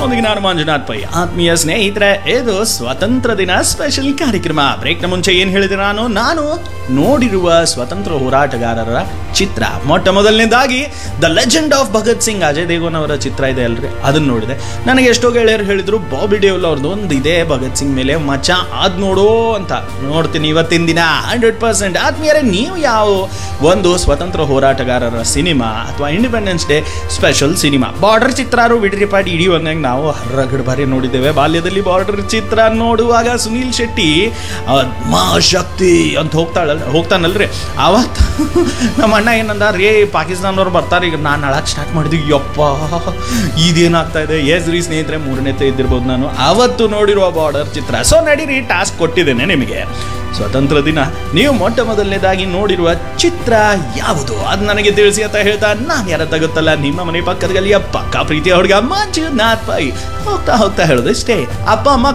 ನಿಮ್ಮೊಂದಿಗೆ ನಾನು ಮಂಜುನಾಥ್ ಪೈ ಆತ್ಮೀಯ ಸ್ನೇಹಿತರೆ ಇದು ಸ್ವತಂತ್ರ ದಿನ ಸ್ಪೆಷಲ್ ಕಾರ್ಯಕ್ರಮ ಬ್ರೇಕ್ನ ಮುಂಚೆ ಏನ್ ಹೇಳಿದೆ ನಾನು ನಾನು ನೋಡಿರುವ ಸ್ವತಂತ್ರ ಹೋರಾಟಗಾರರ ಚಿತ್ರ ಮೊಟ್ಟ ಮೊದಲನೇದಾಗಿ the legend of Bhagat Singh Ajay Devgan ಅವರ ಚಿತ್ರ ಇದೆ ಅಲ್ರಿ ಅದನ್ನ ನೋಡಿದೆ ನನಗೆ ಎಷ್ಟೋ ಗೆಳೆಯರು ಹೇಳಿದ್ರು ಬಾಬಿ ಡೇವಲ್ ಅವ್ರದ್ದು ಒಂದು ಇದೆ ಭಗತ್ ಸಿಂಗ್ ಮೇಲೆ ಮಚ್ಚ ಅದ್ ನೋಡೋ ಅಂತ ನೋಡ್ತೀನಿ ಇವತ್ತಿನ ದಿನ ಹಂಡ್ರೆಡ್ ಪರ್ಸೆಂಟ್ ಆತ್ಮೀಯರೇ ನೀವು ಯಾವ ಒಂದು ಸ್ವತಂತ್ರ ಹೋರಾಟಗಾರರ ಸಿನಿಮಾ ಅಥವಾ independence day special cinema Border ಚಿತ್ರಾರು ಬಿಡ್ರಿ ಪಾಡಿ ಇಡೀ ಒಂದಂಗೆ ನಾವು ಹರ್ರಗಡ್ ಬಾರಿ ನೋಡಿದ್ದೇವೆ ಬಾಲ್ಯದಲ್ಲಿ ಬಾರ್ಡರ್ ಚಿತ್ರ ನೋಡುವಾಗ ಸುನೀಲ್ ಶೆಟ್ಟಿ ಶಕ್ತಿ ಅಂತ ಹೋಗ್ತಾಳ ಹೋಗ್ತಾನಲ್ರಿ ಅವತ್ತು ನಮ್ಮ ಅಣ್ಣ ಏನಂದ ರೇ ಪಾಕಿಸ್ತಾನದವ್ರು ಬರ್ತಾರೆ ಈಗ ನಾನು ಅಳಕ್ಕೆ ಸ್ಟಾರ್ಟ್ ಮಾಡಿದ್ವಿ ಯಪ್ಪ ಇದೇನಾಗ್ತಾ ಇದೆ ಎಸ್ ರೀ ಸ್ನೇಹಿತರೆ ಮೂರನೇತೆ ಇದ್ದಿರ್ಬೋದು ನಾನು ಅವತ್ತು ನೋಡಿರುವ ಬಾರ್ಡರ್ ಚಿತ್ರ ಸೊ ನಡೀರಿ ಟಾಸ್ಕ್ ಕೊಟ್ಟಿದ್ದೇನೆ ನಿಮಗೆ ಸ್ವತಂತ್ರ ದಿನ ನೀವು ಮೊಟ್ಟ ಮೊದಲನೇದಾಗಿ ನೋಡಿರುವ ಚಿತ್ರ ಯಾವುದು ಅದು ನನಗೆ ತಿಳಿಸಿ ಅಂತ ಹೇಳ್ತಾ ನಾನು ಯಾರ ಗೊತ್ತಲ್ಲ ನಿಮ್ಮ ಮನೆ ಪಕ್ಕದ ಗಲ್ಲಿಯ ಪಕ್ಕ ಪ್ರೀತಿಯ ಹುಡುಗ ಮಂಜುನಾಥ್ ಪೈ ಹೋಗ್ತಾ ಹೋಗ್ತಾ ಹೇಳೋದು ಇಷ್ಟೇ ಅಪ್ಪ ಅಮ್ಮ